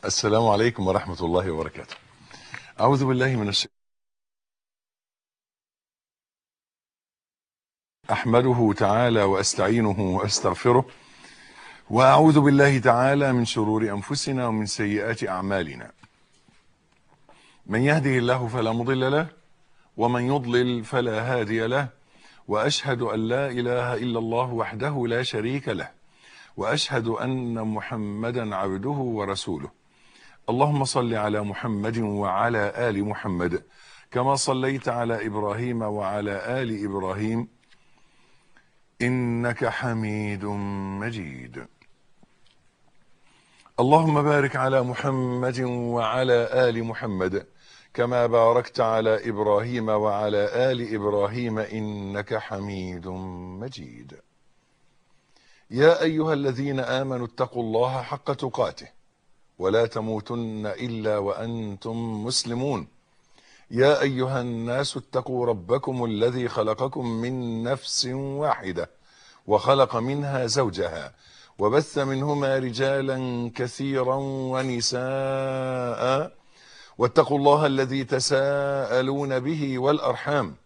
السلام عليكم ورحمة الله وبركاته أعوذ بالله من الشيطان أحمده تعالى وأستعينه وأستغفره وأعوذ بالله تعالى من شرور أنفسنا ومن سيئات أعمالنا من يهده الله فلا مضل له ومن يضلل فلا هادي له وأشهد أن لا إله إلا الله وحده لا شريك له وأشهد أن محمدا عبده ورسوله اللهم صل على محمد وعلى آل محمد كما صليت على إبراهيم وعلى آل إبراهيم إنك حميد مجيد اللهم بارك على محمد وعلى آل محمد كما باركت على إبراهيم وعلى آل إبراهيم إنك حميد مجيد يا أيها الذين آمنوا اتقوا الله حق تقاته ولا تموتن إلا وأنتم مسلمون يا أيها الناس اتقوا ربكم الذي خلقكم من نفس واحدة وخلق منها زوجها وبث منهما رجالا كثيرا ونساء واتقوا الله الذي تساءلون به والأرحام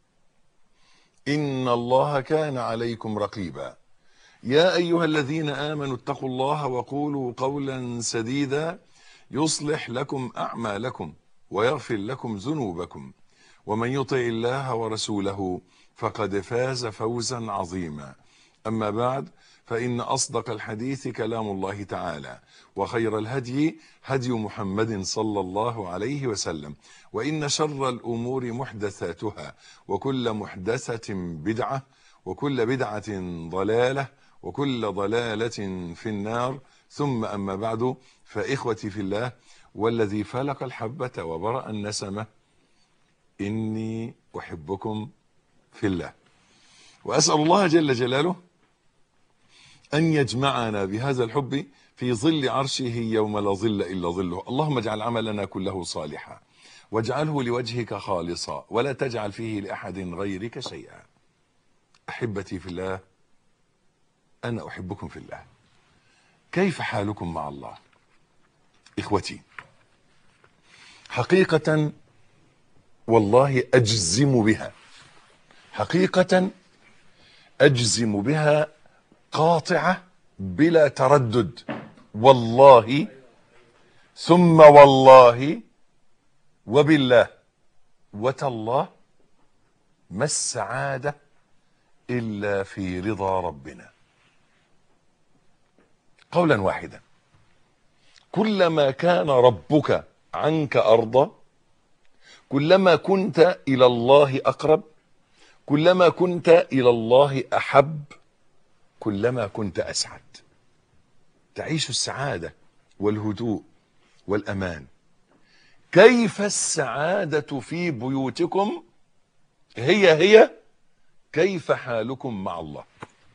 إن الله كان عليكم رقيبا يا أيها الذين آمنوا اتقوا الله وقولوا قولا سديدا يصلح لكم أعمالكم ويغفر لكم ذنوبكم ومن يطع الله ورسوله فقد فاز فوزا عظيما أما بعد فإن أصدق الحديث كلام الله تعالى وخير الهدي هدي محمد صلى الله عليه وسلم وإن شر الأمور محدثاتها وكل محدثة بدعة وكل بدعة ضلالة وكل ضلالة في النار ثم أما بعد فإخوتي في الله والذي فلق الحبة وبرأ النسمة إني أحبكم في الله وأسأل الله جل جلاله أن يجمعنا بهذا الحب في ظل عرشه يوم لا ظل إلا ظله اللهم اجعل عملنا كله صالحا واجعله لوجهك خالصا ولا تجعل فيه لأحد غيرك شيئا أحبتي في الله أنا أحبكم في الله كيف حالكم مع الله إخوتي حقيقة والله أجزم بها حقيقة أجزم بها قاطعة بلا تردد والله ثم والله وبالله وتالله ما السعادة إلا في رضا ربنا قولا واحدا كلما كان ربك عنك أرضى كلما كنت إلى الله أقرب كلما كنت إلى الله أحب كلما كنت أسعد تعيش السعادة والهدوء والأمان كيف السعادة في بيوتكم هي هي كيف حالكم مع الله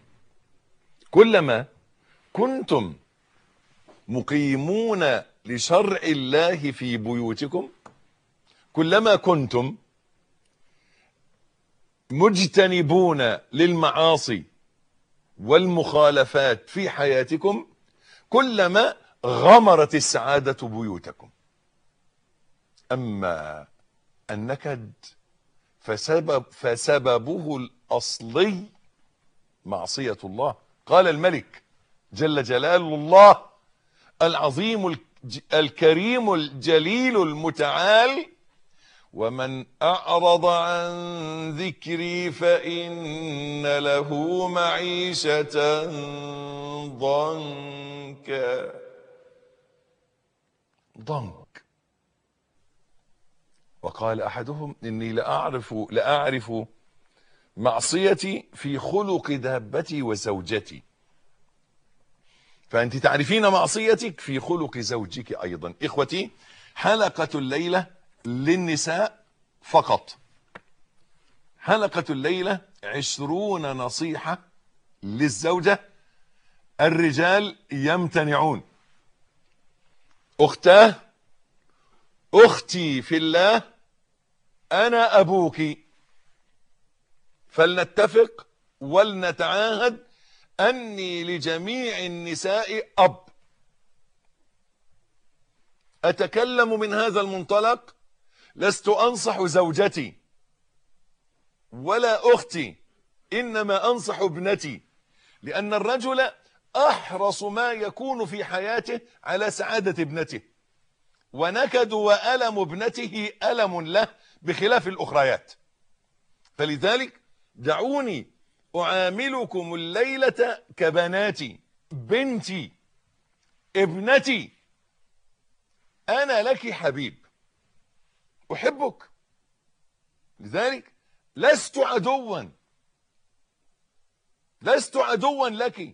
كلما كنتم مقيمون لشرع الله في بيوتكم كلما كنتم مجتنبون للمعاصي والمخالفات في حياتكم كلما غمرت السعادة بيوتكم أما النكد فسبب فسببه الأصلي معصية الله قال الملك جل جلال الله العظيم الكريم الجليل المتعال ومن أعرض عن ذكري فإن له معيشة ضنكا ضنك وقال أحدهم إني لأعرف, لأعرف معصيتي في خلق دابتي وزوجتي فأنت تعرفين معصيتك في خلق زوجك أيضا إخوتي حلقة الليلة للنساء فقط حلقة الليلة عشرون نصيحة للزوجة الرجال يمتنعون أختاه أختي في الله أنا أبوك فلنتفق ولنتعاهد أني لجميع النساء أب أتكلم من هذا المنطلق لست أنصح زوجتي ولا أختي إنما أنصح ابنتي لأن الرجل أحرص ما يكون في حياته على سعادة ابنته ونكد وألم ابنته ألم له بخلاف الأخريات فلذلك دعوني أعاملكم الليلة كبناتي بنتي ابنتي أنا لك حبيب أحبك لذلك لست عدوا لست عدوا لك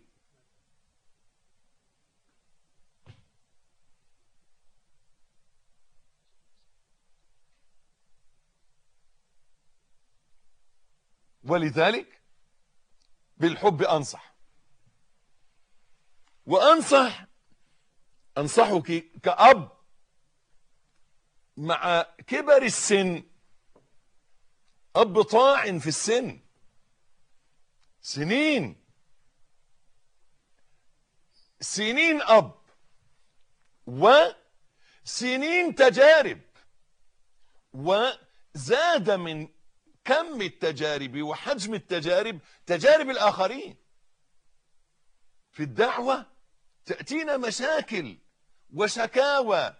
ولذلك بالحب أنصح وأنصح أنصحك كأب مع كبر السن أب طاعن في السن سنين سنين أب وسنين تجارب وزاد من كم التجارب وحجم التجارب تجارب الآخرين في الدعوة تأتينا مشاكل وشكاوى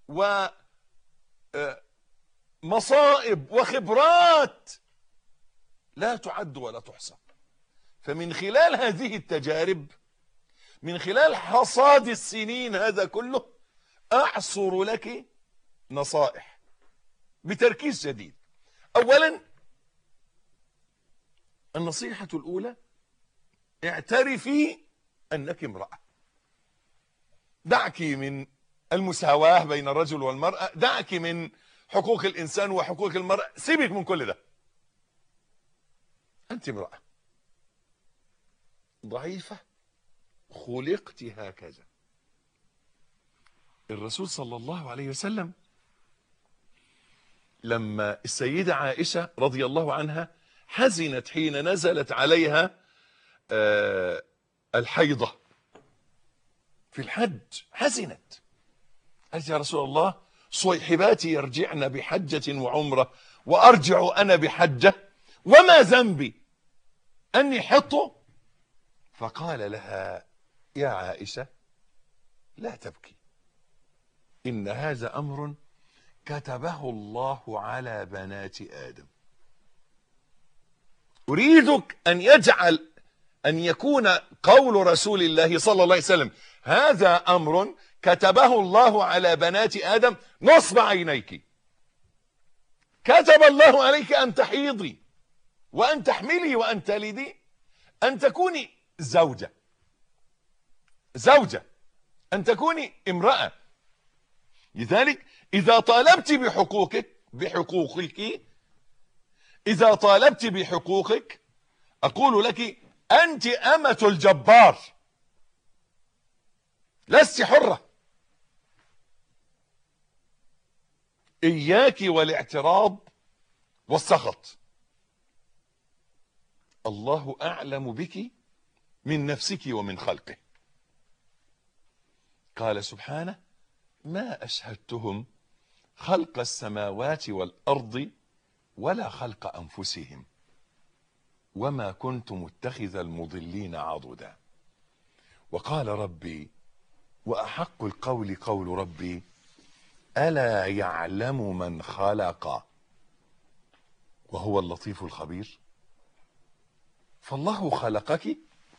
ومصائب وخبرات لا تعد ولا تحصى فمن خلال هذه التجارب من خلال حصاد السنين هذا كله أعصر لك نصائح بتركيز شديد أولا النصيحة الأولى اعترفي أنك امرأة دعك من المساواة بين الرجل والمرأة دعك من حقوق الإنسان وحقوق المرأة سيبك من كل ده أنت امرأة ضعيفة خلقت هكذا الرسول صلى الله عليه وسلم لما السيدة عائشة رضي الله عنها حزنت حين نزلت عليها آه الحيضة في الحج حزنت قالت يا رسول الله صيحباتي يرجعن بحجة وعمرة وأرجع أنا بحجة وما ذنبي أني حط فقال لها يا عائشة لا تبكي إن هذا أمر كتبه الله على بنات آدم أريدك أن يجعل أن يكون قول رسول الله صلى الله عليه وسلم هذا أمر كتبه الله على بنات آدم نصب عينيك كتب الله عليك أن تحيضي وأن تحملي وأن تلدي أن تكوني زوجة زوجة أن تكوني امرأة لذلك إذا طالبت بحقوقك بحقوقك إذا طالبت بحقوقك أقول لك أنت أمة الجبار لست حرة إياك والاعتراض والسخط الله أعلم بك من نفسك ومن خلقه قال سبحانه ما أشهدتهم خلق السماوات والأرض ولا خلق أنفسهم وما كنت متخذ المضلين عضدا وقال ربي وأحق القول قول ربي ألا يعلم من خلق وهو اللطيف الخبير فالله خلقك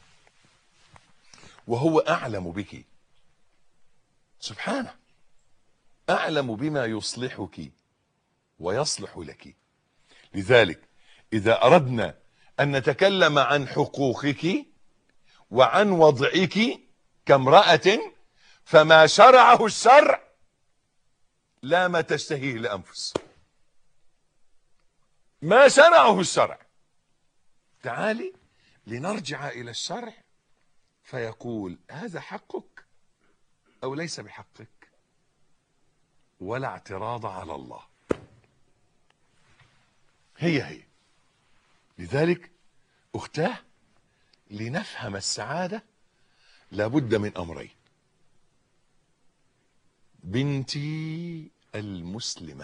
وهو أعلم بك سبحانه أعلم بما يصلحك ويصلح لك لذلك إذا أردنا أن نتكلم عن حقوقك وعن وضعك كامرأة فما شرعه الشرع لا ما تشتهيه الأنفس ما شرعه الشرع تعالي لنرجع إلى الشرع فيقول هذا حقك أو ليس بحقك ولا اعتراض على الله هي هي لذلك أختاه لنفهم السعادة لابد من أمرين بنتي المسلمة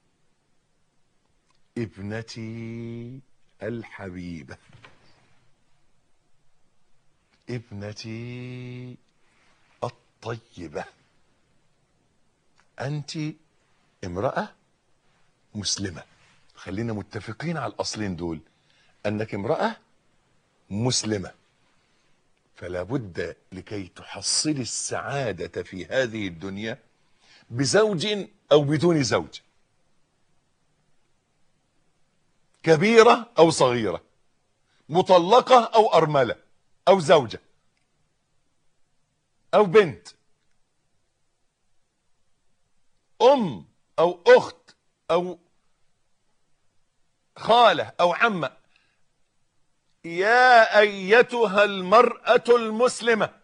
ابنتي الحبيبة ابنتي الطيبة أنت امرأة مسلمة خلينا متفقين على الأصلين دول أنك امرأة مسلمة فلا بد لكي تحصلي السعادة في هذه الدنيا بزوج أو بدون زوج كبيرة أو صغيرة مطلقة أو أرملة أو زوجة أو بنت أم أو أخت أو خالة أو عمة يا أيتها المرأة المسلمة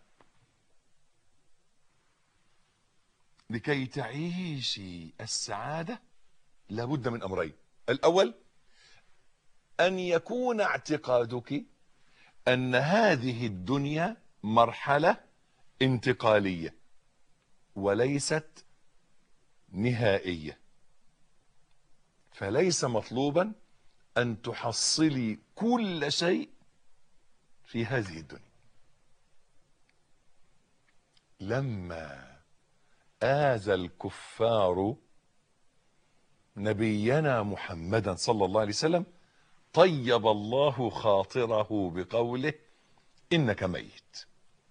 لكي تعيشي السعادة لابد من أمرين الأول أن يكون اعتقادك أن هذه الدنيا مرحلة انتقالية وليست نهائية فليس مطلوبا أن تحصلي كل شيء في هذه الدنيا لما آذى الكفار نبينا محمدا صلى الله عليه وسلم طيب الله خاطره بقوله إنك ميت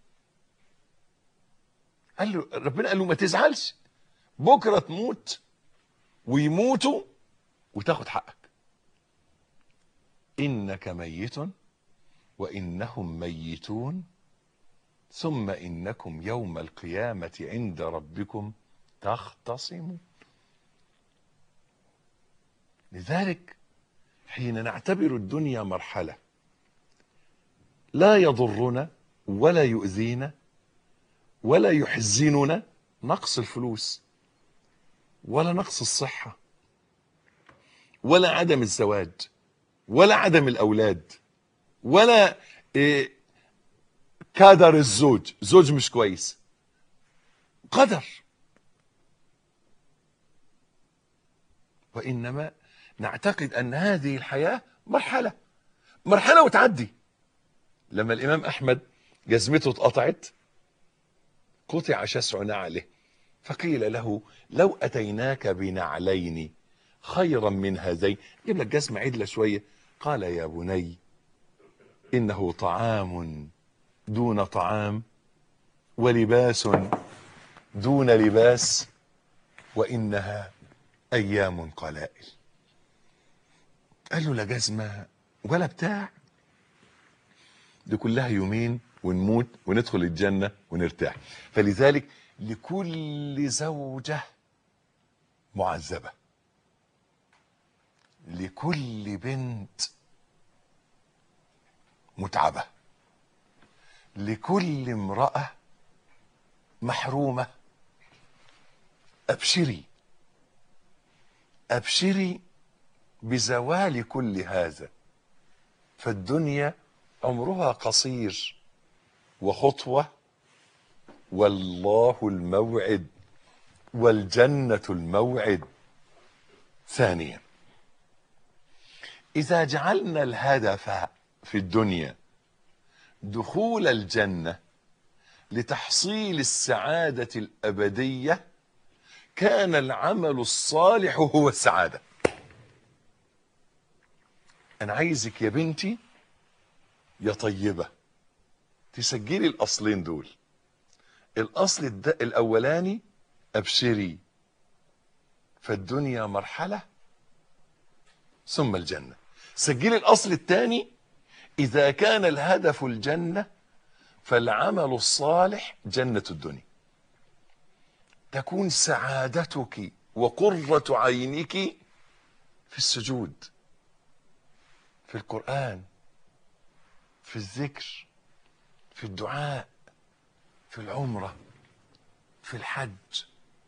قال له ربنا قال له ما تزعلش بكرة تموت ويموتوا وتاخد حقك إنك ميت وإنهم ميتون ثم إنكم يوم القيامة عند ربكم تختصمون لذلك حين نعتبر الدنيا مرحلة لا يضرنا ولا يؤذينا ولا يحزننا نقص الفلوس ولا نقص الصحة ولا عدم الزواج ولا عدم الأولاد ولا إيه كادر الزوج زوج مش كويس قدر وإنما نعتقد أن هذه الحياة مرحلة مرحلة وتعدي لما الإمام أحمد جزمته اتقطعت قطع شسع نعله فقيل له لو أتيناك بنعلين خيرا من هذين جيب لك جزمة عدلة شوية قال يا بني إنه طعام دون طعام ولباس دون لباس وإنها أيام قلائل قال له لا جزمة ولا بتاع دي كلها يومين ونموت وندخل الجنة ونرتاح فلذلك لكل زوجة معذبة لكل بنت متعبة لكل امرأة محرومة أبشري أبشري بزوال كل هذا فالدنيا عمرها قصير وخطوة والله الموعد والجنة الموعد ثانيا إذا جعلنا الهدف في الدنيا دخول الجنة لتحصيل السعادة الأبدية كان العمل الصالح هو السعادة أنا عايزك يا بنتي يا طيبة تسجلي الأصلين دول الأصل الد... الأولاني أبشري فالدنيا مرحلة ثم الجنة سجلي الأصل الثاني إذا كان الهدف الجنة فالعمل الصالح جنة الدنيا تكون سعادتك وقرة عينك في السجود في القرآن في الذكر في الدعاء في العمرة في الحج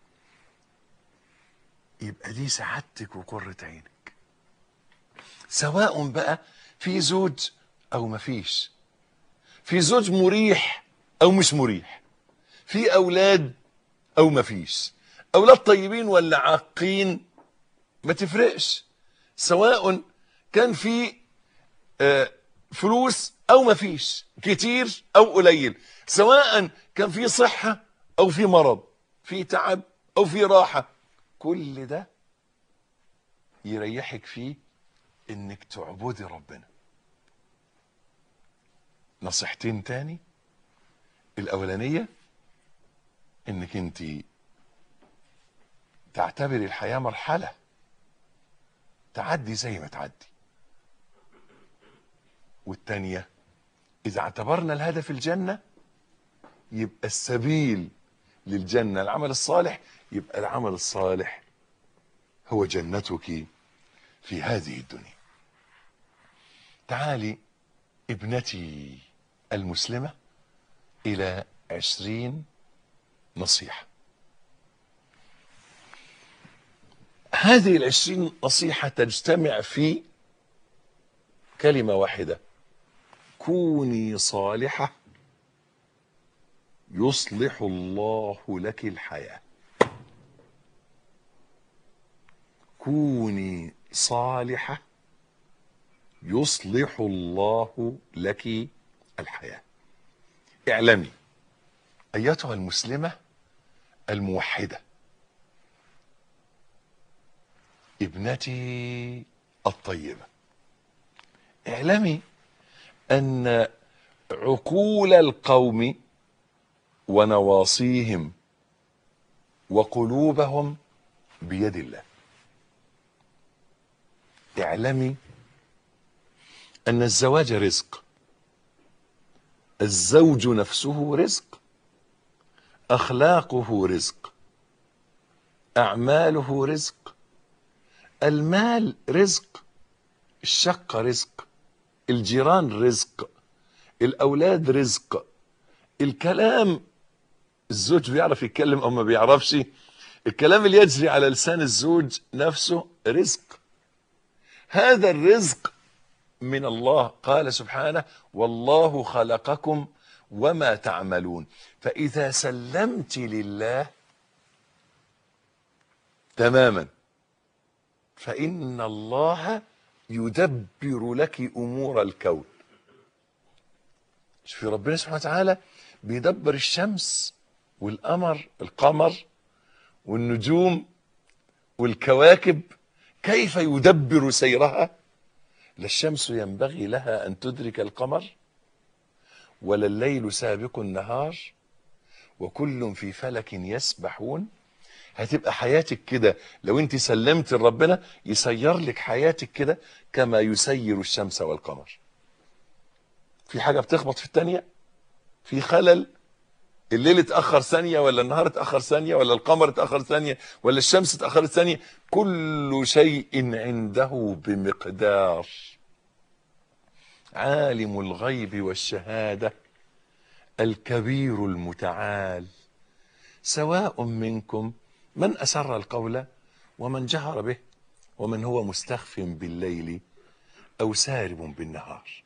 يبقى دي سعادتك وقرة عينك سواء بقى في زوج او مفيش في زوج مريح او مش مريح في اولاد او مفيش اولاد طيبين ولا عاقين ما تفرقش سواء كان في آه، فلوس او ما فيش كتير او قليل سواء كان في صحة او في مرض في تعب او في راحة كل ده يريحك فيه انك تعبدي ربنا نصيحتين تاني الاولانية انك انت تعتبري الحياة مرحلة تعدي زي ما تعدي والتانية إذا اعتبرنا الهدف الجنة يبقى السبيل للجنة العمل الصالح يبقى العمل الصالح هو جنتك في هذه الدنيا تعالي ابنتي المسلمة إلى عشرين نصيحة هذه العشرين نصيحة تجتمع في كلمة واحدة كوني صالحة يصلح الله لك الحياة كوني صالحة يصلح الله لك الحياة اعلمي أيتها المسلمة الموحدة ابنتي الطيبة اعلمي أن عقول القوم ونواصيهم وقلوبهم بيد الله اعلمي أن الزواج رزق الزوج نفسه رزق أخلاقه رزق أعماله رزق المال رزق الشقة رزق الجيران رزق الأولاد رزق الكلام الزوج بيعرف يتكلم أو ما بيعرفش الكلام اللي يجري على لسان الزوج نفسه رزق هذا الرزق من الله قال سبحانه والله خلقكم وما تعملون فإذا سلمت لله تماما فإن الله يدبر لك أمور الكون شوفي ربنا سبحانه وتعالى بيدبر الشمس والقمر القمر والنجوم والكواكب كيف يدبر سيرها لا الشمس ينبغي لها أن تدرك القمر ولا الليل سابق النهار وكل في فلك يسبحون هتبقى حياتك كده لو انت سلمت لربنا يسير لك حياتك كده كما يسير الشمس والقمر في حاجة بتخبط في التانية في خلل الليل اتأخر ثانية ولا النهار اتأخر ثانية ولا القمر اتأخر ثانية ولا الشمس اتأخرت ثانية كل شيء عنده بمقدار عالم الغيب والشهادة الكبير المتعال سواء منكم من أسر القول ومن جهر به ومن هو مستخف بالليل أو سارب بالنهار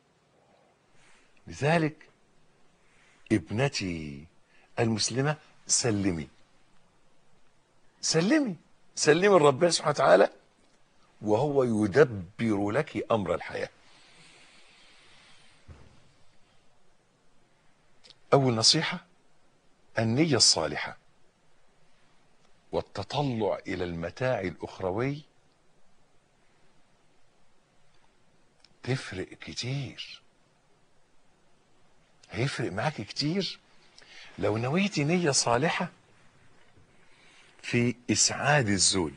لذلك ابنتي المسلمة سلمي سلمي سلمي الرب سبحانه وتعالى وهو يدبر لك أمر الحياة أول نصيحة النية الصالحة والتطلع إلى المتاع الأخروي تفرق كتير هيفرق معاك كتير لو نويتي نية صالحة في إسعاد الزوج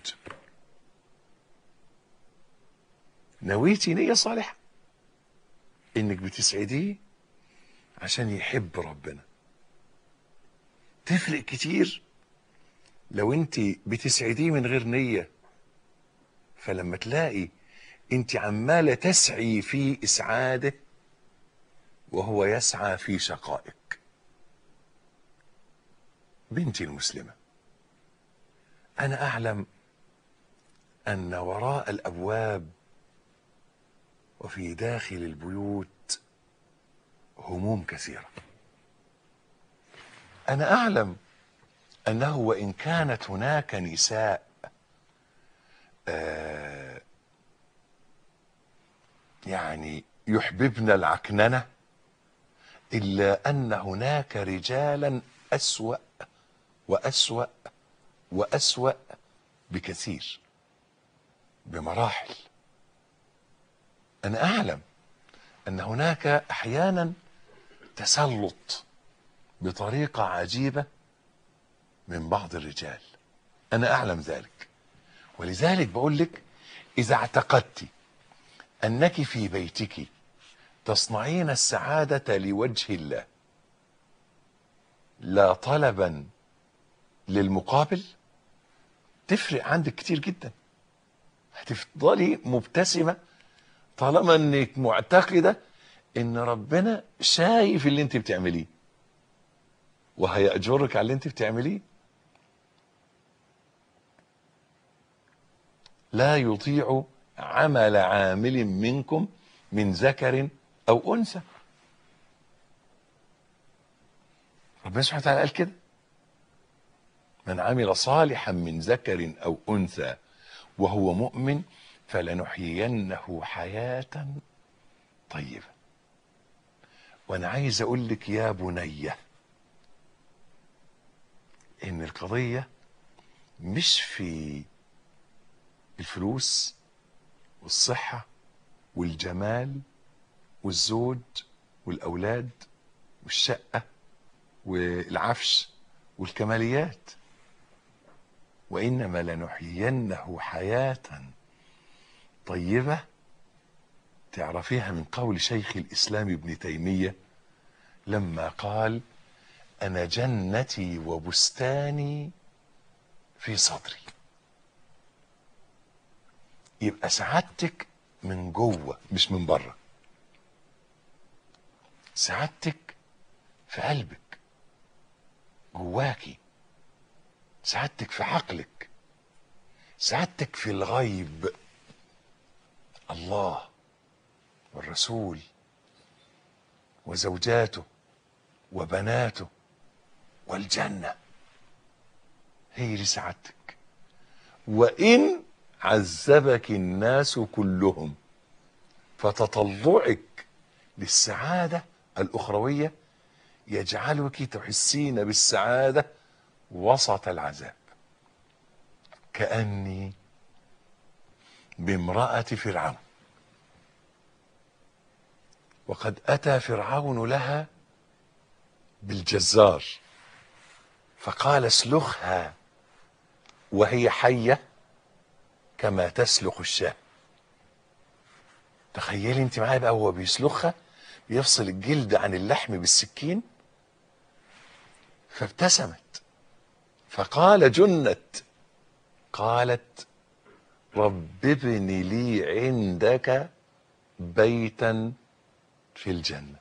نويتي نية صالحة إنك بتسعديه عشان يحب ربنا تفرق كتير لو انت بتسعديه من غير نية فلما تلاقي انت عمالة تسعي في اسعاده وهو يسعى في شقائك بنتي المسلمة انا اعلم ان وراء الابواب وفي داخل البيوت هموم كثيرة انا اعلم انه وان كانت هناك نساء آه يعني يحببن العكننه الا ان هناك رجالا اسوا واسوا واسوا بكثير بمراحل انا اعلم ان هناك احيانا تسلط بطريقه عجيبه من بعض الرجال انا اعلم ذلك ولذلك بقول لك اذا اعتقدت انك في بيتك تصنعين السعاده لوجه الله لا طلبا للمقابل تفرق عندك كتير جدا هتفضلي مبتسمه طالما انك معتقده ان ربنا شايف اللي انت بتعمليه وهيأجرك على اللي انت بتعمليه لا يطيع عمل عامل منكم من ذكر او انثى ربنا سبحانه وتعالى قال كده من عمل صالحا من ذكر او انثى وهو مؤمن فلنحيينه حياه طيبه وانا عايز اقول لك يا بنيه ان القضيه مش في الفلوس والصحه والجمال والزوج والاولاد والشقه والعفش والكماليات وانما لنحيينه حياه طيبه تعرفيها من قول شيخ الاسلام ابن تيميه لما قال انا جنتي وبستاني في صدري يبقى سعادتك من جوه مش من بره سعادتك في قلبك جواكي سعادتك في عقلك سعادتك في الغيب الله والرسول وزوجاته وبناته والجنة هي دي سعادتك وإن عذبك الناس كلهم فتطلعك للسعادة الأخروية يجعلك تحسين بالسعادة وسط العذاب كأني بامرأة فرعون وقد أتى فرعون لها بالجزار فقال اسلخها وهي حية كما تسلخ الشاة تخيلي انت معايا بقى هو بيسلخها بيفصل الجلد عن اللحم بالسكين فابتسمت فقال جنت قالت رب ابن لي عندك بيتا في الجنة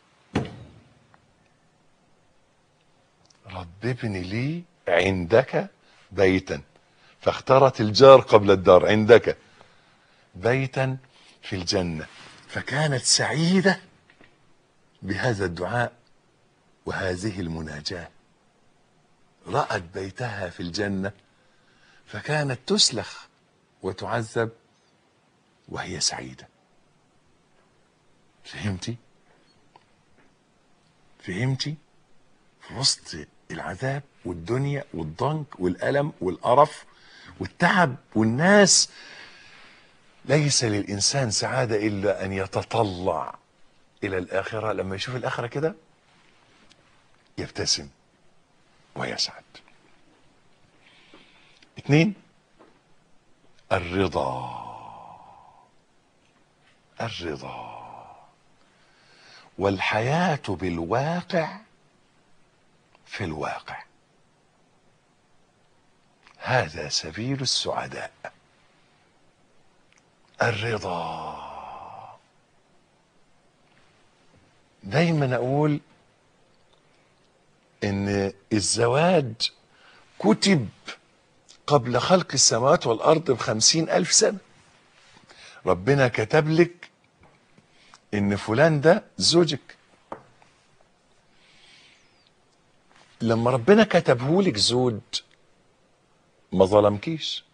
رب ابن لي عندك بيتا فاختارت الجار قبل الدار عندك بيتا في الجنة فكانت سعيدة بهذا الدعاء وهذه المناجاة رأت بيتها في الجنة فكانت تسلخ وتعذب وهي سعيدة فهمتي فهمتي في وسط العذاب والدنيا والضنك والألم والقرف والتعب والناس ليس للإنسان سعادة إلا أن يتطلع إلى الآخرة لما يشوف الآخرة كده يبتسم ويسعد اثنين الرضا الرضا والحياة بالواقع في الواقع هذا سبيل السعداء الرضا دايما اقول ان الزواج كتب قبل خلق السماوات والارض بخمسين الف سنة ربنا كتب لك ان فلان ده زوجك لما ربنا كتبهولك زوج ما ظلمكيش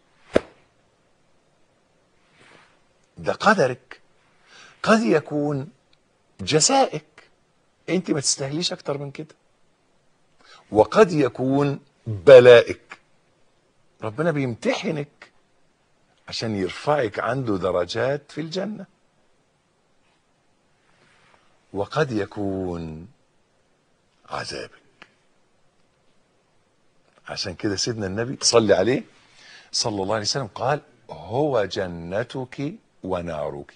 ده قدرك قد يكون جزائك انت ما تستاهليش اكتر من كده وقد يكون بلائك ربنا بيمتحنك عشان يرفعك عنده درجات في الجنة وقد يكون عذابك عشان كده سيدنا النبي صلي عليه صلى الله عليه وسلم قال هو جنتك ونارك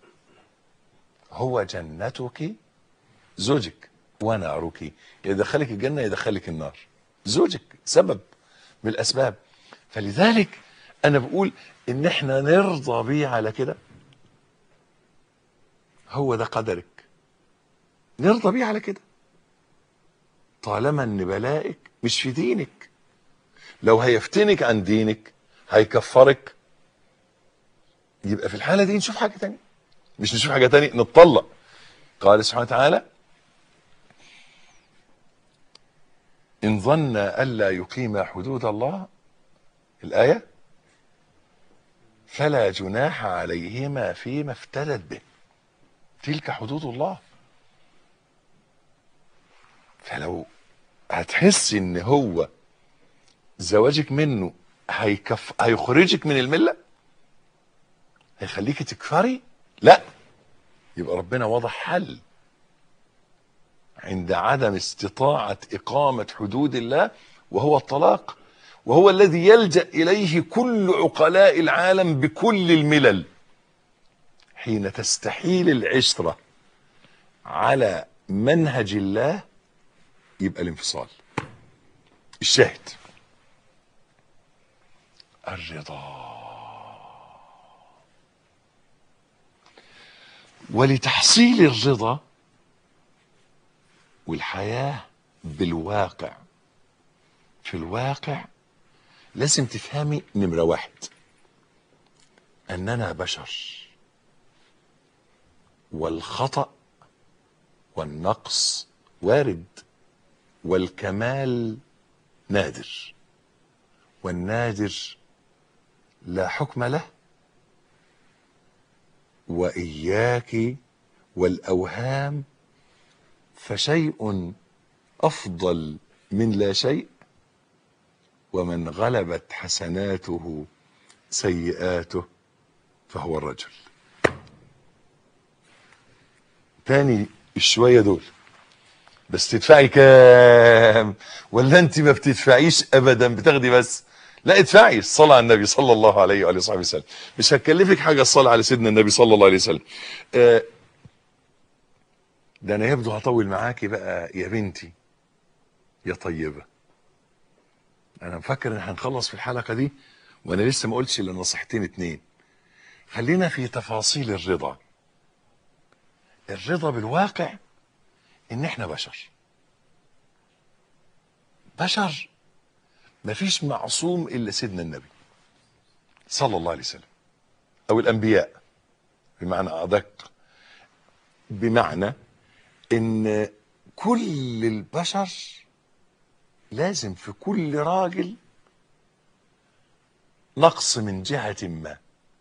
هو جنتك زوجك ونارك يدخلك الجنة يدخلك النار زوجك سبب من الأسباب فلذلك أنا بقول إن إحنا نرضى بيه على كده هو ده قدرك نرضى بيه على كده طالما ان بلائك مش في دينك لو هيفتنك عن دينك هيكفرك يبقى في الحالة دي نشوف حاجة تانية مش نشوف حاجة تانية نتطلق قال سبحانه وتعالى إن ظن ألا يقيم حدود الله الآية فلا جناح عليهما فيما افتدت به تلك حدود الله فلو هتحس ان هو زواجك منه هيكف هيخرجك من المله هيخليكي تكفري لا يبقى ربنا وضع حل عند عدم استطاعه اقامه حدود الله وهو الطلاق وهو الذي يلجا اليه كل عقلاء العالم بكل الملل حين تستحيل العشره على منهج الله يبقى الانفصال الشاهد الرضا ولتحصيل الرضا والحياة بالواقع في الواقع لازم تفهمي نمرة واحد أننا بشر والخطأ والنقص وارد والكمال نادر والنادر لا حكم له واياك والاوهام فشيء افضل من لا شيء ومن غلبت حسناته سيئاته فهو الرجل تاني الشويه دول بس تدفعي كام ولا انت ما بتدفعيش ابدا بتاخدي بس لا ادفعي الصلاة على النبي صلى الله عليه وآله وصحبه وسلم مش هتكلفك حاجة الصلاة على سيدنا النبي صلى الله عليه وسلم آه، ده انا يبدو هطول معاكي بقى يا بنتي يا طيبة انا مفكر ان هنخلص في الحلقة دي وانا لسه ما قلتش الا نصيحتين اتنين خلينا في تفاصيل الرضا الرضا بالواقع ان احنا بشر بشر مفيش معصوم الا سيدنا النبي صلى الله عليه وسلم او الانبياء بمعنى ادق بمعنى ان كل البشر لازم في كل راجل نقص من جهة ما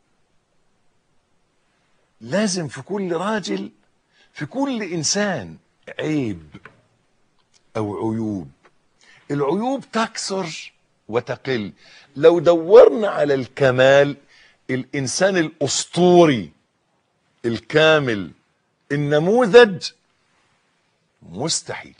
لازم في كل راجل في كل انسان عيب او عيوب العيوب تكثر وتقل لو دورنا على الكمال الانسان الاسطوري الكامل النموذج مستحيل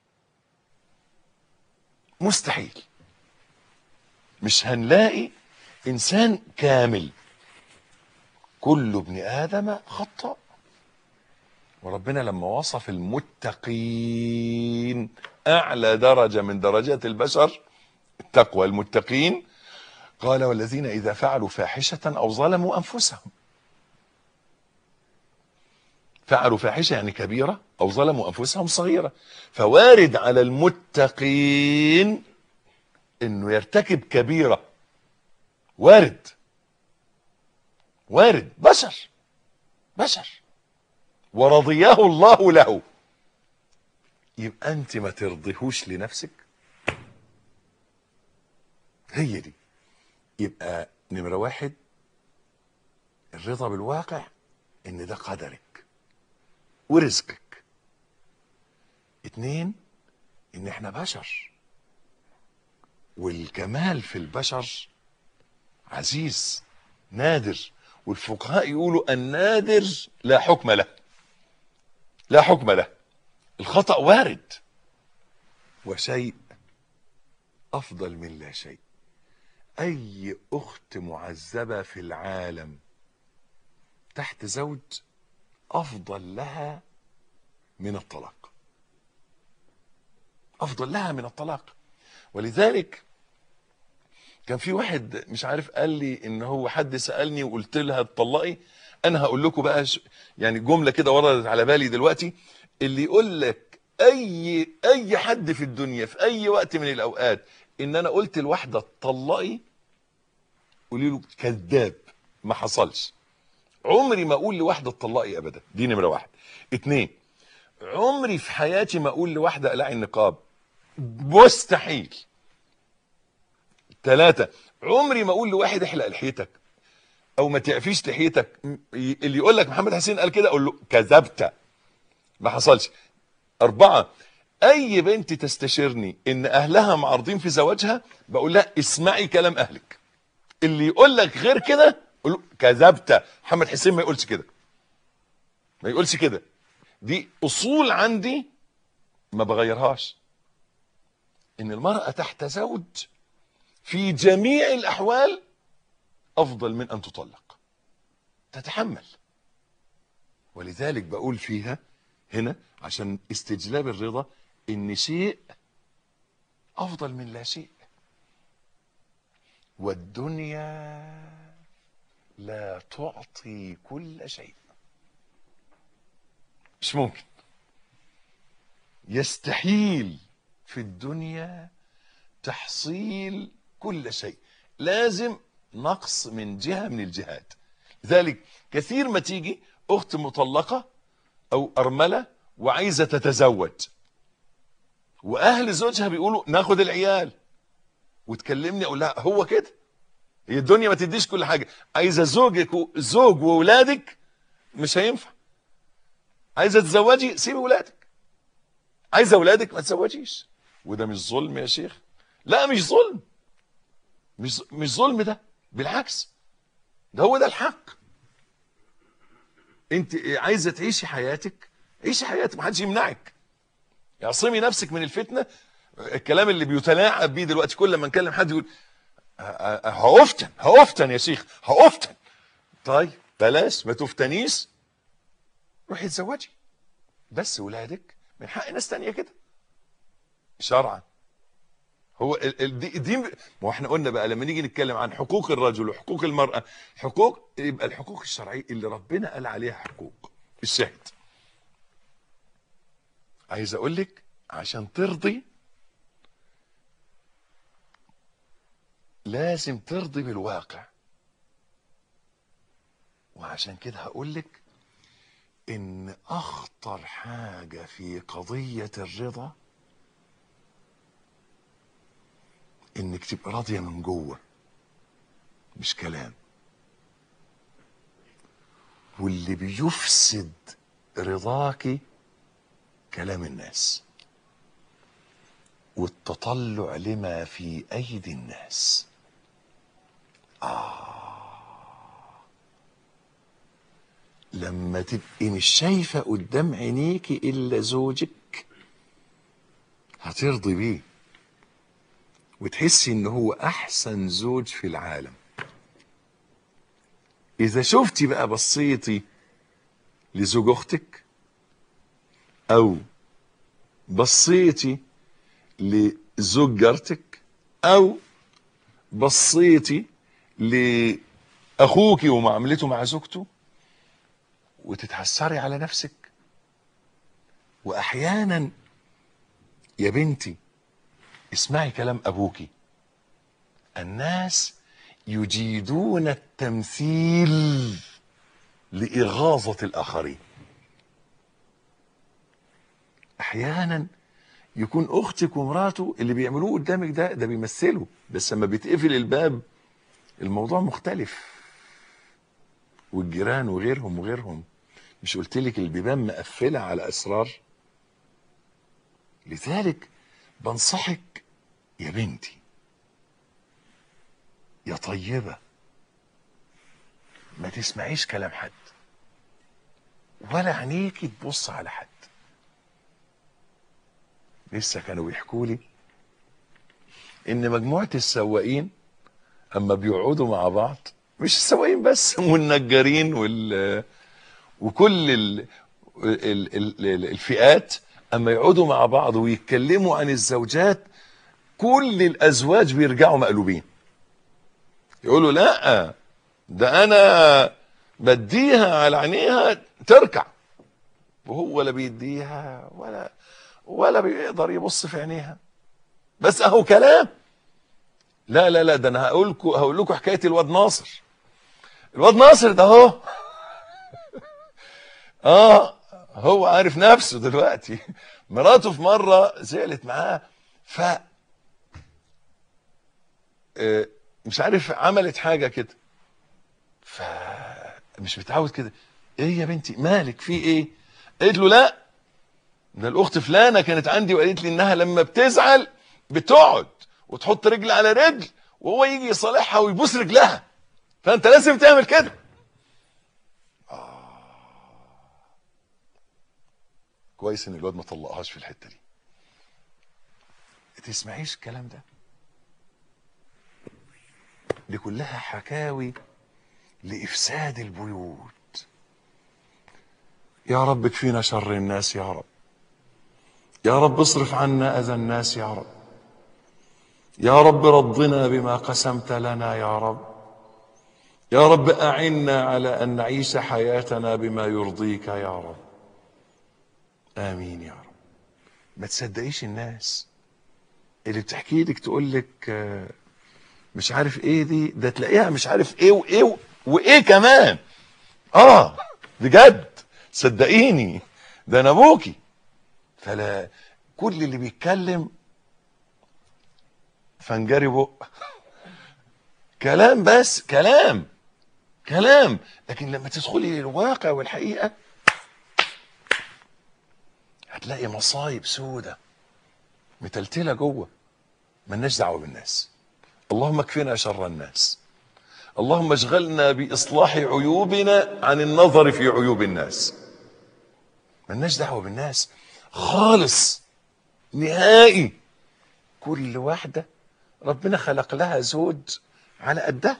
مستحيل مش هنلاقي انسان كامل كل ابن ادم خطأ وربنا لما وصف المتقين اعلى درجه من درجات البشر التقوى المتقين قال والذين اذا فعلوا فاحشه او ظلموا انفسهم فعلوا فاحشه يعني كبيره او ظلموا انفسهم صغيره فوارد على المتقين انه يرتكب كبيره وارد وارد بشر بشر ورضياه الله له يبقى انت ما ترضيهوش لنفسك هي دي يبقى نمرة واحد الرضا بالواقع ان ده قدرك ورزقك اتنين ان احنا بشر والكمال في البشر عزيز نادر والفقهاء يقولوا النادر لا حكم له لا حكم له الخطأ وارد وشيء افضل من لا شيء اي اخت معذبة في العالم تحت زوج افضل لها من الطلاق افضل لها من الطلاق ولذلك كان في واحد مش عارف قال لي ان هو حد سالني وقلت لها اتطلقي انا هقول لكم بقى ش- يعني جمله كده وردت على بالي دلوقتي اللي يقول لك اي اي حد في الدنيا في اي وقت من الاوقات ان انا قلت لواحده اتطلقي قولي له كذاب ما حصلش عمري ما اقول لواحده اتطلقي ابدا دي نمره واحد اتنين عمري في حياتي ما اقول لواحده اقلعي النقاب مستحيل ثلاثة عمري ما اقول لواحد احلق لحيتك او ما تعفيش لحيتك م- ي- اللي يقول لك محمد حسين قال كده اقول له كذبت ما حصلش أربعة أي بنت تستشيرني إن أهلها معارضين في زواجها بقول لها اسمعي كلام أهلك اللي يقول لك غير كده قول له كذبت محمد حسين ما يقولش كده ما يقولش كده دي أصول عندي ما بغيرهاش إن المرأة تحت زوج في جميع الأحوال أفضل من أن تطلق تتحمل ولذلك بقول فيها هنا عشان استجلاب الرضا ان شيء افضل من لا شيء والدنيا لا تعطي كل شيء مش ممكن يستحيل في الدنيا تحصيل كل شيء لازم نقص من جهة من الجهات لذلك كثير ما تيجي اخت مطلقة او ارمله وعايزه تتزوج واهل زوجها بيقولوا ناخد العيال وتكلمني اقول لها هو كده هي الدنيا ما تديش كل حاجه عايزه زوجك و... زوج واولادك مش هينفع عايزه تتزوجي سيبي ولادك عايزه اولادك ما تزوجيش وده مش ظلم يا شيخ لا مش ظلم مش مش ظلم ده بالعكس ده هو ده الحق انت عايزه تعيشي حياتك عيشي حياتك محدش يمنعك اعصمي نفسك من الفتنه الكلام اللي بيتلاعب بيه دلوقتي كل ما نكلم حد يقول ه- ه- هافتن هافتن يا شيخ هافتن طيب بلاش ما تفتنيش روحي اتزوجي بس ولادك من حق ناس تانية كده شرعا هو ال- ال- دي, دي ما هو احنا قلنا بقى لما نيجي نتكلم عن حقوق الرجل وحقوق المرأة حقوق يبقى الحقوق الشرعية اللي ربنا قال عليها حقوق الشاهد عايز اقول لك عشان ترضي لازم ترضي بالواقع وعشان كده هقول لك ان اخطر حاجة في قضية الرضا انك تبقى راضية من جوه مش كلام واللي بيفسد رضاكي كلام الناس والتطلع لما في ايدي الناس آه لما تبقي مش شايفة قدام عينيكي إلا زوجك هترضي بيه وتحسي إن هو أحسن زوج في العالم إذا شفتي بقى بصيتي لزوج أختك أو بصيتي لزوج جارتك أو بصيتي لأخوك ومعاملته مع زوجته وتتحسري على نفسك واحيانا يا بنتي اسمعي كلام ابوكي الناس يجيدون التمثيل لاغاظه الاخرين احيانا يكون اختك ومراته اللي بيعملوه قدامك ده ده بيمثلوا بس لما بيتقفل الباب الموضوع مختلف والجيران وغيرهم وغيرهم مش قلت لك البيبان مقفله على اسرار لذلك بنصحك يا بنتي يا طيبه ما تسمعيش كلام حد ولا عينيكي تبص على حد لسه كانوا بيحكوا لي ان مجموعه السواقين اما بيقعدوا مع بعض مش السواقين بس والنجارين وال وكل ال... ال... ال... ال- الفئات اما يقعدوا مع بعض ويتكلموا عن الزوجات كل الازواج بيرجعوا مقلوبين يقولوا لا ده انا بديها على عينيها تركع وهو لا بيديها ولا ولا بيقدر يبص في عينيها بس اهو كلام لا لا لا ده انا هقول لكم هقول لكم حكايه الواد ناصر الواد ناصر ده اهو اه هو عارف نفسه دلوقتي مراته في مره زعلت معاه ف آه، مش عارف عملت حاجه كده ف مش متعود كده ايه يا بنتي مالك في ايه قالت له لا ده الاخت فلانه كانت عندي وقالت لي انها لما بتزعل بتقعد وتحط رجل على رجل وهو يجي يصالحها ويبوس رجلها فانت لازم تعمل كده آه. كويس ان الواد ما طلقهاش في الحته دي تسمعيش الكلام ده دي كلها حكاوي لافساد البيوت يا رب اكفينا شر الناس يا رب يا رب اصرف عنا اذى الناس يا رب يا رب رضنا بما قسمت لنا يا رب يا رب اعنا على ان نعيش حياتنا بما يرضيك يا رب امين يا رب ما تصدقيش الناس اللي بتحكي لك تقول لك آه، مش عارف ايه دي ده تلاقيها مش عارف ايه وايه و- وايه كمان اه بجد صدقيني ده انا ابوكي فلا كل اللي بيتكلم فنجري بق كلام بس كلام كلام لكن لما تدخلي للواقع والحقيقه هتلاقي مصايب سودة متلتلة جوه ملناش دعوة بالناس اللهم اكفنا شر الناس اللهم اشغلنا بإصلاح عيوبنا عن النظر في عيوب الناس ملناش دعوة بالناس خالص نهائي كل واحدة ربنا خلق لها زوج على قدها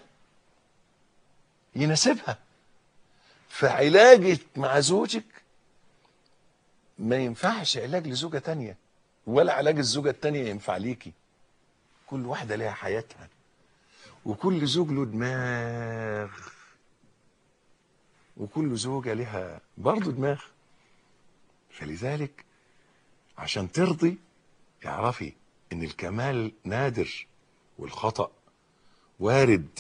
يناسبها فعلاجك مع زوجك ما ينفعش علاج لزوجة تانية ولا علاج الزوجة التانية ينفع ليكي كل واحدة لها حياتها وكل زوج له دماغ وكل زوجة لها برضه دماغ فلذلك عشان ترضي اعرفي ان الكمال نادر والخطأ وارد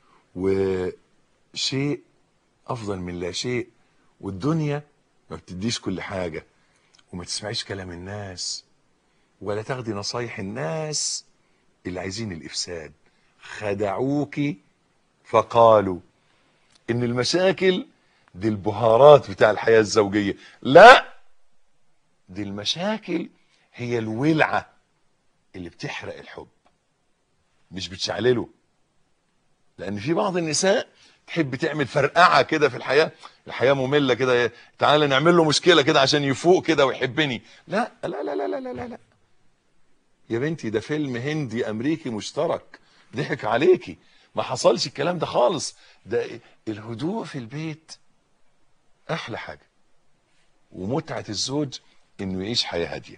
وشيء افضل من لا شيء والدنيا ما بتديش كل حاجة وما تسمعيش كلام الناس ولا تاخدي نصايح الناس اللي عايزين الافساد خدعوك فقالوا ان المشاكل دي البهارات بتاع الحياة الزوجية لا دي المشاكل هي الولعة اللي بتحرق الحب مش بتشعلله لان في بعض النساء تحب تعمل فرقعه كده في الحياه الحياه ممله كده تعالى نعمل له مشكله كده عشان يفوق كده ويحبني لا لا لا لا لا لا لا, لا. يا بنتي ده فيلم هندي امريكي مشترك ضحك عليكي ما حصلش الكلام ده خالص ده الهدوء في البيت احلى حاجه ومتعه الزوج انه يعيش حياه هاديه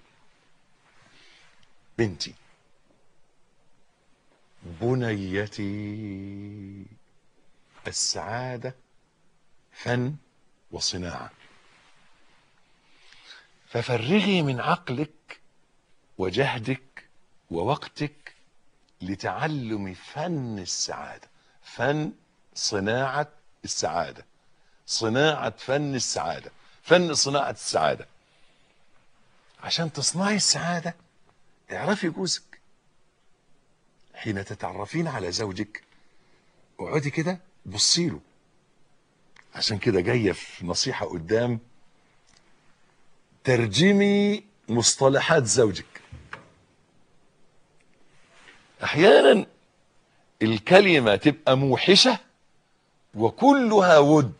بنتي بنيتي السعادة فن وصناعة ففرغي من عقلك وجهدك ووقتك لتعلم فن السعادة فن صناعة السعادة صناعة فن السعادة فن صناعة السعادة عشان تصنعي السعادة اعرفي جوزك حين تتعرفين على زوجك اقعدي كده بصي له عشان كده جايه في نصيحه قدام ترجمي مصطلحات زوجك احيانا الكلمه تبقى موحشه وكلها ود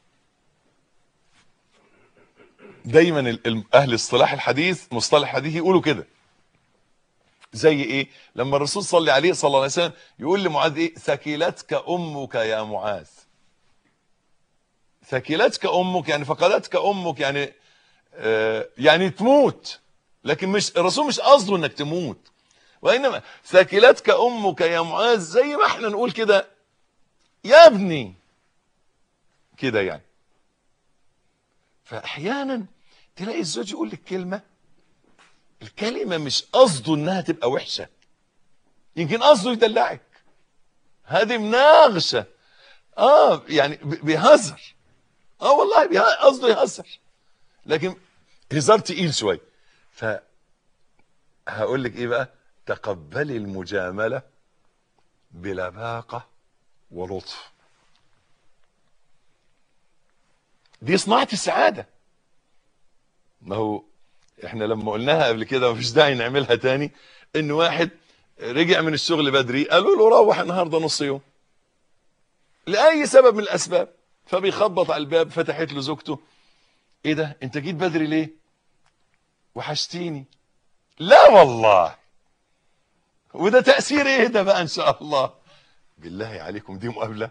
دايما ال- ال- اهل اصطلاح الحديث مصطلح الحديث يقولوا كده زي ايه لما الرسول صلى عليه صلى الله عليه وسلم يقول لمعاذ ايه ثكلتك امك يا معاذ ثكلتك امك يعني فقدتك امك يعني آه يعني تموت لكن مش الرسول مش قصده انك تموت وانما ثكلتك امك يا معاذ زي ما احنا نقول كده يا ابني كده يعني فاحيانا تلاقي الزوج يقول لك كلمه الكلمه مش قصده انها تبقى وحشه يمكن قصده يدلعك هذه مناغشه اه يعني ب- بيهزر اه والله بيه- قصده يهزر لكن هزار تقيل شويه ف هقول لك ايه بقى تقبلي المجامله بلباقه ولطف دي صناعه السعاده ما هو احنا لما قلناها قبل كده مفيش داعي نعملها تاني ان واحد رجع من الشغل بدري قالوا له روح النهارده نص يوم لاي سبب من الاسباب فبيخبط على الباب فتحت له زوجته ايه ده انت جيت بدري ليه وحشتيني لا والله وده تاثير ايه ده بقى ان شاء الله بالله عليكم دي مقابله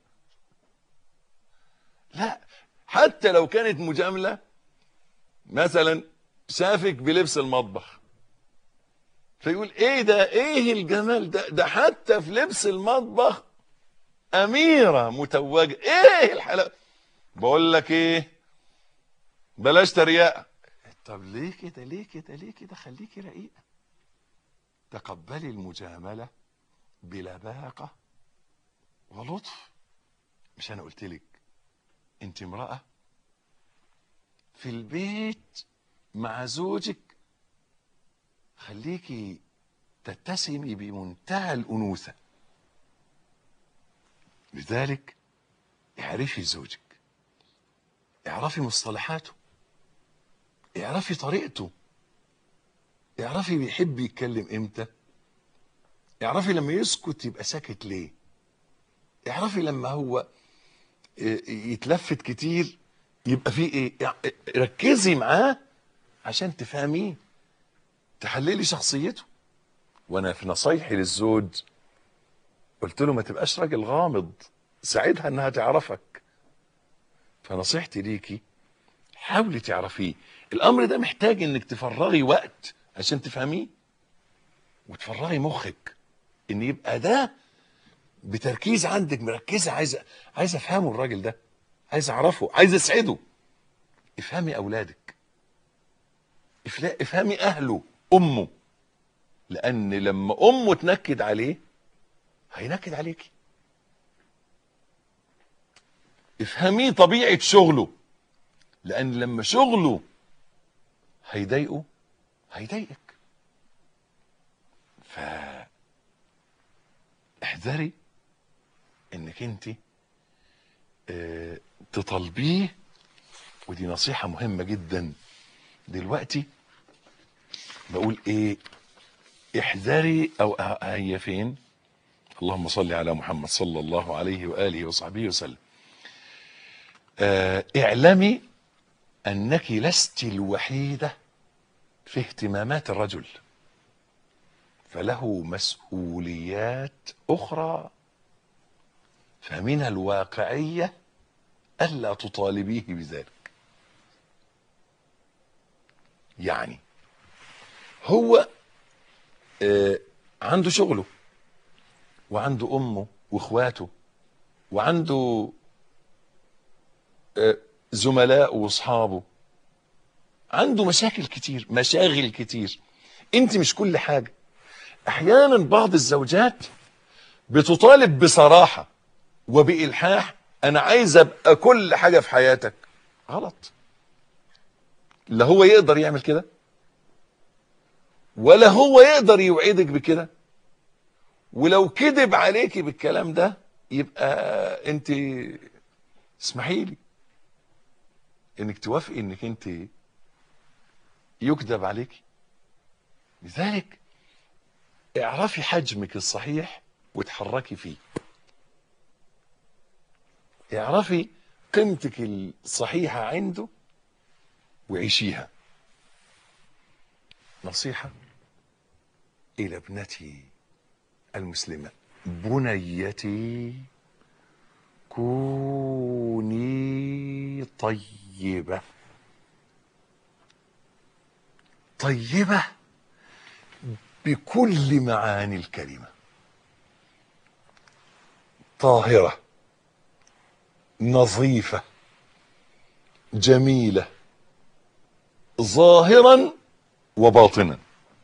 لا حتى لو كانت مجامله مثلا شافك بلبس المطبخ فيقول ايه ده ايه الجمال ده ده حتى في لبس المطبخ اميره متوجه ايه الحلاوه بقول لك ايه بلاش تريقه طب ليه كده ليه كده ليه كده خليكي رقيقه تقبلي المجامله بلباقه ولطف مش انا قلت لك انت امراه في البيت مع زوجك خليكي تتسمي بمنتهى الانوثه لذلك اعرفي زوجك اعرفي مصطلحاته اعرفي طريقته اعرفي بيحب يتكلم امتى اعرفي لما يسكت يبقى ساكت ليه اعرفي لما هو اه، يتلفت كتير يبقى فيه ايه اه، ركزي معاه عشان تفهميه تحللي شخصيته وانا في نصايحي للزوج قلت له ما تبقاش راجل غامض ساعدها انها تعرفك فنصيحتي ليكي حاولي تعرفيه الامر ده محتاج انك تفرغي وقت عشان تفهميه وتفرغي مخك ان يبقى ده بتركيز عندك مركزه عايزه عايزه افهمه الراجل ده عايز اعرفه عايز اسعده افهمي اولادك افلا- افهمي اهله امه لان لما امه تنكد عليه هينكد عليكي افهمي طبيعه شغله لان لما شغله هيضايقه هيضايقك ف احذري انك انت اه تطالبيه ودي نصيحة مهمة جدا دلوقتي بقول ايه احذري او اه- هي فين اللهم صل على محمد صلى الله عليه وآله وصحبه وسلم آه اعلمي انك لست الوحيدة في اهتمامات الرجل فله مسؤوليات اخرى فمن الواقعية الا تطالبيه بذلك يعني هو آه عنده شغله وعنده امه واخواته وعنده آه زملاء واصحابه عنده مشاكل كتير مشاغل كتير انت مش كل حاجه احيانا بعض الزوجات بتطالب بصراحه وبالحاح انا عايز ابقى كل حاجه في حياتك غلط لا هو يقدر يعمل كده ولا هو يقدر يوعدك بكده ولو كذب عليكي بالكلام ده يبقى انت اسمحي لي انك توافقي انك انت يكذب عليكي لذلك اعرفي حجمك الصحيح وتحركي فيه اعرفي قيمتك الصحيحة عنده وعيشيها نصيحة إلى ابنتي المسلمة بنيتي كوني طيبة طيبة بكل معاني الكلمة طاهرة نظيفة جميلة ظاهرا وباطنا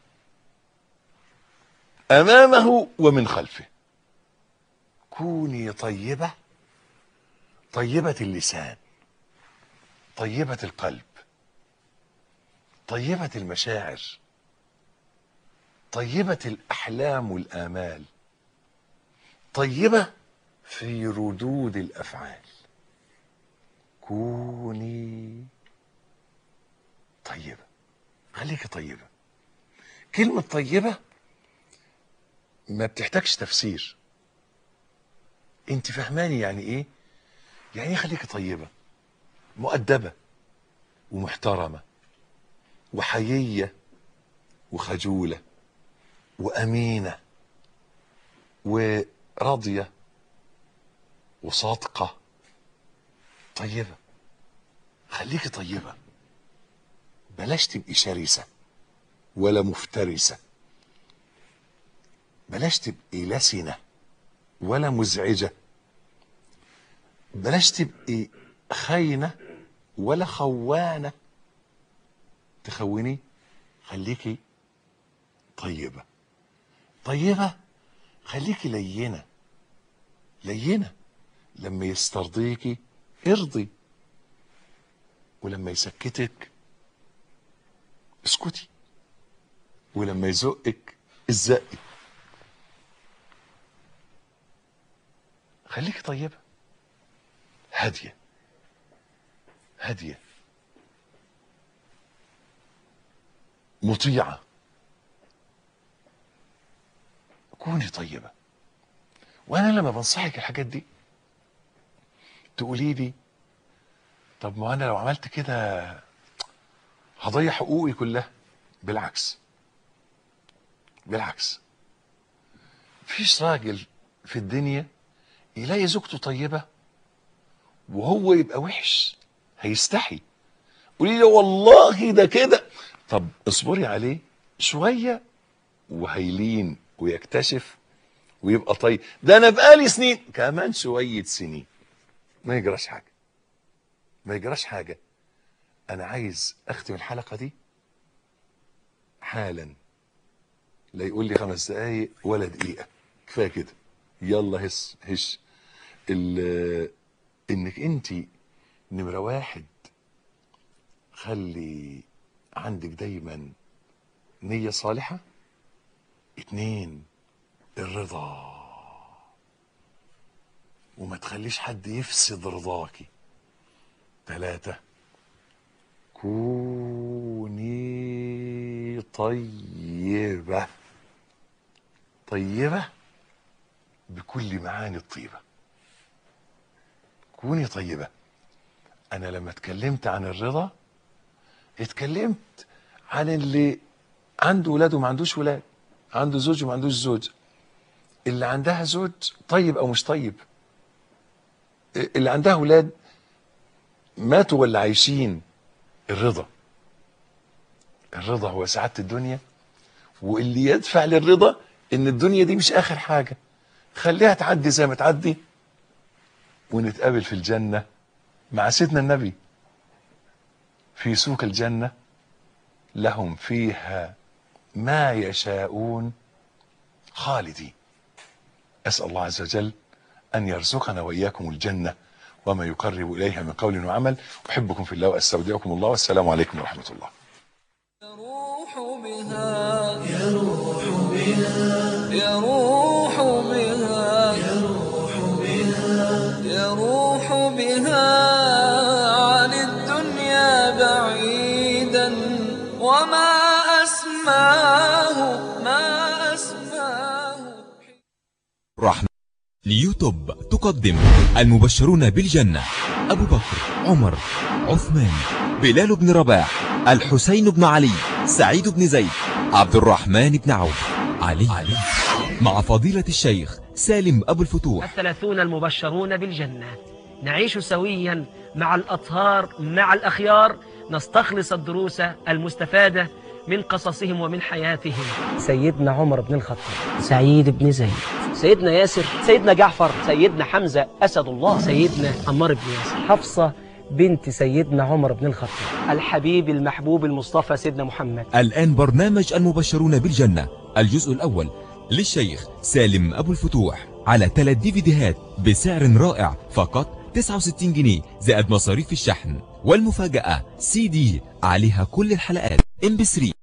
امامه ومن خلفه كوني طيبه طيبه اللسان طيبه القلب طيبه المشاعر طيبه الاحلام والامال طيبه في ردود الافعال كوني طيبه خليكي طيبه كلمه طيبه ما بتحتاجش تفسير انت فهماني يعني ايه يعني ايه خليكي طيبه مؤدبه ومحترمه وحييه وخجوله وامينه وراضيه وصادقه طيبه خليكي طيبه بلاش تبقي شرسه ولا مفترسه بلاش تبقي لسنة ولا مزعجة بلاش تبقي خاينة ولا خوانة تخوني خليكي طيبة طيبة خليكي لينة لينة لما يسترضيكي ارضي ولما يسكتك اسكتي ولما يزقك ازقي خليكي طيبة هادية هادية مطيعة كوني طيبة وأنا لما بنصحك الحاجات دي تقولي لي طب ما أنا لو عملت كده هضيع حقوقي كلها بالعكس بالعكس مفيش راجل في الدنيا يلاقي زوجته طيبة وهو يبقى وحش هيستحي قولي له والله ده كده طب اصبري عليه شوية وهيلين ويكتشف ويبقى طيب ده انا بقالي سنين كمان شوية سنين ما يجراش حاجة ما يجراش حاجة انا عايز اختم الحلقة دي حالا لا يقول لي خمس دقايق ولا دقيقة كفاية كده يلا هس هش ال- انك انت نمرة واحد خلي عندك دايما نية صالحة اتنين الرضا وما تخليش حد يفسد رضاكي تلاتة كوني طيبة طيبة بكل معاني الطيبة كوني طيبة أنا لما اتكلمت عن الرضا اتكلمت عن اللي عنده ولاد وما عندوش ولاد عنده زوج وما عندوش زوج اللي عندها زوج طيب أو مش طيب اللي عندها ولاد ماتوا ولا عايشين الرضا الرضا هو سعادة الدنيا واللي يدفع للرضا ان الدنيا دي مش اخر حاجة خليها تعدي زي ما تعدي ونتقابل في الجنة مع سيدنا النبي في سوق الجنة لهم فيها ما يشاءون خالدين أسأل الله عز وجل أن يرزقنا وإياكم الجنة وما يقرب إليها من قول وعمل أحبكم في الله وأستودعكم الله والسلام عليكم ورحمة الله تروح بها بها يروح بها يروح بها يروح بها عن الدنيا بعيدا وما أسماه ما أسماه رحمة ليوتوب تقدم المبشرون بالجنة أبو بكر عمر عثمان بلال بن رباح الحسين بن علي سعيد بن زيد عبد الرحمن بن عوف علي, علي مع فضيلة الشيخ سالم أبو الفتوح الثلاثون المبشرون بالجنة نعيش سويا مع الأطهار مع الأخيار نستخلص الدروس المستفادة من قصصهم ومن حياتهم سيدنا عمر بن الخطاب سعيد بن زيد سيدنا ياسر سيدنا جعفر سيدنا حمزة أسد الله سيدنا عمار بن ياسر حفصة بنت سيدنا عمر بن الخطاب الحبيب المحبوب المصطفى سيدنا محمد الآن برنامج المبشرون بالجنة الجزء الأول للشيخ سالم أبو الفتوح على ثلاث ديفيديهات بسعر رائع فقط 69 جنيه زائد مصاريف الشحن والمفاجأة سي دي عليها كل الحلقات ام بي 3